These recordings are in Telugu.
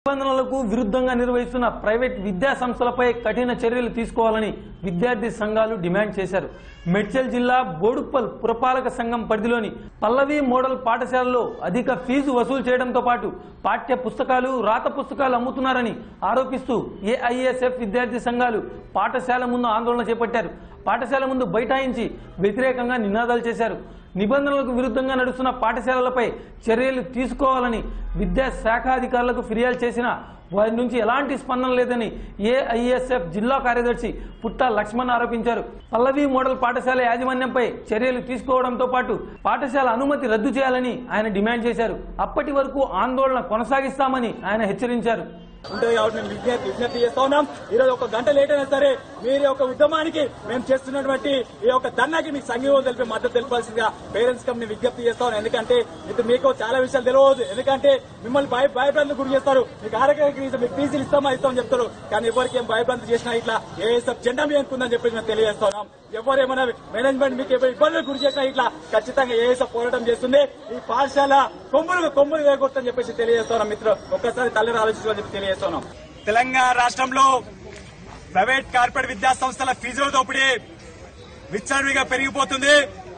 నిబంధనలకు విరుద్ధంగా నిర్వహిస్తున్న ప్రైవేట్ విద్యా సంస్థలపై కఠిన చర్యలు తీసుకోవాలని విద్యార్థి సంఘాలు డిమాండ్ చేశారు మెడ్చల్ జిల్లా బోడుప్పల్ పురపాలక సంఘం పరిధిలోని పల్లవి మోడల్ పాఠశాలలో అధిక ఫీజు వసూలు చేయడంతో పాటు పాఠ్య పుస్తకాలు రాత పుస్తకాలు అమ్ముతున్నారని ఆరోపిస్తూ ఏఐఎస్ఎఫ్ విద్యార్థి సంఘాలు పాఠశాల ముందు ఆందోళన చేపట్టారు పాఠశాల ముందు బైఠాయించి వ్యతిరేకంగా నినాదాలు చేశారు నిబంధనలకు విరుద్ధంగా నడుస్తున్న పాఠశాలలపై చర్యలు తీసుకోవాలని విద్యా శాఖ అధికారులకు ఫిర్యాదు చేసినా వారి నుంచి ఎలాంటి స్పందన లేదని ఏఐఎస్ఎఫ్ జిల్లా కార్యదర్శి పుట్ట లక్ష్మణ్ ఆరోపించారు పల్లవి మోడల్ పాఠశాల యాజమాన్యంపై చర్యలు తీసుకోవడంతో పాటు పాఠశాల అనుమతి రద్దు చేయాలని ఆయన డిమాండ్ చేశారు అప్పటి వరకు ఆందోళన కొనసాగిస్తామని ఆయన హెచ్చరించారు ఉంటుంది కాబట్టి మేము విజ్ఞప్తి విజ్ఞప్తి చేస్తా ఉన్నాం ఈ రోజు ఒక గంట లేట్ అయినా సరే మీరు యొక్క ఉద్యమానికి మేము చేస్తున్నటువంటి ఈ యొక్క ధర్నాకి మీకు సంఘీవం తెలిపి మద్దతు తెలిపాల్సిందిగా పేరెంట్స్ కంపెనీ విజ్ఞప్తి చేస్తా ఉన్నాం ఎందుకంటే ఇది మీకు చాలా విషయాలు తెలియదు ఎందుకంటే మిమ్మల్ని భయ భయభ్రాంతి గురి చేస్తారు మీకు ఆరోగ్య మీకు ఫీజులు ఇస్తామా ఇస్తామని చెప్తారు కానీ ఎవరికి ఏం భయభ్రాంతి చేసినా ఇట్లా ఏఎస్ఎఫ్ జెండా మీ అనుకుందని చెప్పి మేము తెలియజేస్తా ఉన్నాం ఎవరు ఏమైనా మేనేజ్మెంట్ మీకు ఏమైనా ఇబ్బందులు గురి చేసినా ఇట్లా ఖచ్చితంగా ఏఎస్ఎఫ్ పోరాటం చేస్తుంది ఈ పాఠశాల కొమ్ములు కొమ్ములు వేయకూడదని చెప్పేసి తెలియజేస్తున్నాం మిత్రులు ఒక్కసారి తల్లిని ఆలోచించుకోని చెప్పి తెలియజేస్తున్నాం తెలంగాణ రాష్ట్రంలో ప్రైవేట్ కార్పొరేట్ విద్యా సంస్థల ఫీజుల దోపిడీ విచ్చలవిడిగా పెరిగిపోతుంది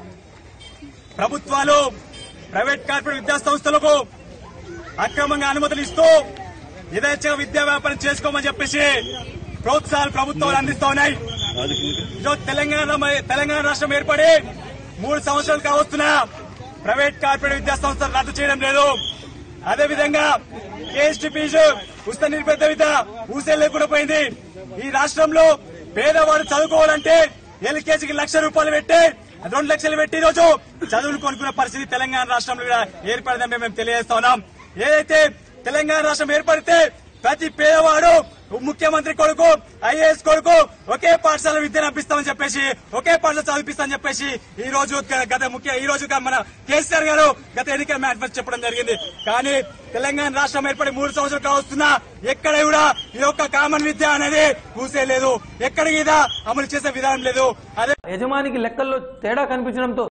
ప్రభుత్వాలు ప్రైవేట్ కార్పొరేట్ విద్యా సంస్థలకు అక్రమంగా అనుమతులు ఇస్తూ యథేచ్ఛగా విద్యా వ్యాపారం చేసుకోమని చెప్పేసి ప్రోత్సాహాలు ప్రభుత్వాలు అందిస్తా ఉన్నాయి ఈరోజు తెలంగాణ తెలంగాణ రాష్ట్రం ఏర్పడి మూడు సంవత్సరాలు కావస్తున్నా ప్రైవేట్ కార్పొరేట్ విద్యా సంస్థలు రద్దు చేయడం లేదు అదేవిధంగా కేఎస్టీ ఫీజు ఉచిత నిరుపేద విద్య ఊసే లేకుండా పోయింది ఈ రాష్ట్రంలో పేదవాడు చదువుకోవాలంటే ఎల్కేజీకి లక్ష రూపాయలు పెట్టి రెండు లక్షలు పెట్టి ఈ రోజు చదువులు కొనుక్కునే పరిస్థితి తెలంగాణ రాష్ట్రంలో కూడా ఏర్పడిందని మేము తెలియజేస్తా ఉన్నాం ఏదైతే తెలంగాణ రాష్ట్రం ఏర్పడితే ప్రతి పేదవాడు ముఖ్యమంత్రి కొడుకు ఐఏఎస్ కొడుకు ఒకే పాఠశాల విద్యను అప్పిస్తామని చెప్పేసి ఒకే పాఠశాల చదివిస్తామని చెప్పేసి ఈ రోజు గ- గత ముఖ్య ఈ రోజు మన కేసీఆర్ గారు గత ఎన్నికల మేనిఫెస్టో చెప్పడం జరిగింది కానీ తెలంగాణ రాష్ట్రం ఏర్పడి మూడు సంవత్సరాలు కావస్తున్నా ఎక్కడ కూడా ఈ యొక్క కామన్ విద్య అనేది పూసే లేదు ఎక్కడ కూడా అమలు చేసే విధానం లేదు అదే యజమానికి లెక్కల్లో తేడా కనిపించడంతో